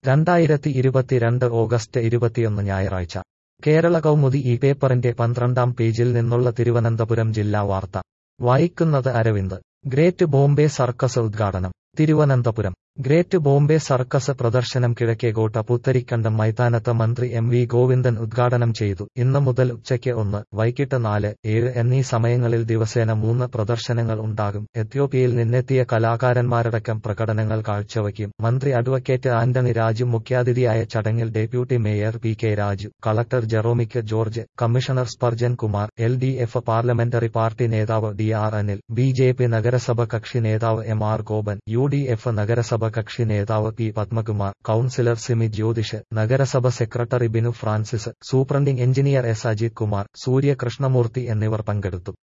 രണ്ടായിരത്തി ഇരുപത്തിരണ്ട് ഓഗസ്റ്റ് ഇരുപത്തിയൊന്ന് ഞായറാഴ്ച കേരള കൗമുദി ഈ പേപ്പറിന്റെ പന്ത്രണ്ടാം പേജിൽ നിന്നുള്ള തിരുവനന്തപുരം ജില്ലാ വാർത്ത വായിക്കുന്നത് അരവിന്ദ് ഗ്രേറ്റ് ബോംബെ സർക്കസ് ഉദ്ഘാടനം തിരുവനന്തപുരം ഗ്രേറ്റ് ബോംബെ സർക്കസ് പ്രദർശനം കിഴക്കേകോട്ട പുത്തരിക്കണ്ടം മൈതാനത്ത് മന്ത്രി എം വി ഗോവിന്ദൻ ഉദ്ഘാടനം ചെയ്തു ഇന്ന് മുതൽ ഉച്ചയ്ക്ക് ഒന്ന് വൈകിട്ട് നാല് ഏഴ് എന്നീ സമയങ്ങളിൽ ദിവസേന മൂന്ന് പ്രദർശനങ്ങൾ ഉണ്ടാകും എത്യോപ്യയിൽ നിന്നെത്തിയ കലാകാരന്മാരടക്കം പ്രകടനങ്ങൾ കാഴ്ചവയ്ക്കും മന്ത്രി അഡ്വക്കേറ്റ് ആന്റണി രാജു മുഖ്യാതിഥിയായ ചടങ്ങിൽ deputy mayor P K Raju collector Jeromic George commissioner Spurgeon Kumar L D F parliamentary party നേതാവ് D R Anil B J P നഗരസഭ കക്ഷി നേതാവ് M R Gopan U D F നഗരസഭ കക്ഷി നേതാവ് പി പത്മകുമാർ കൌൺസിലർ സിമി ജ്യോതിഷ് നഗരസഭ secretary Binu Francis superintending engineer S Ajith Kumar Surya Krishnamoorthy എന്നിവർ പങ്കെടുത്തു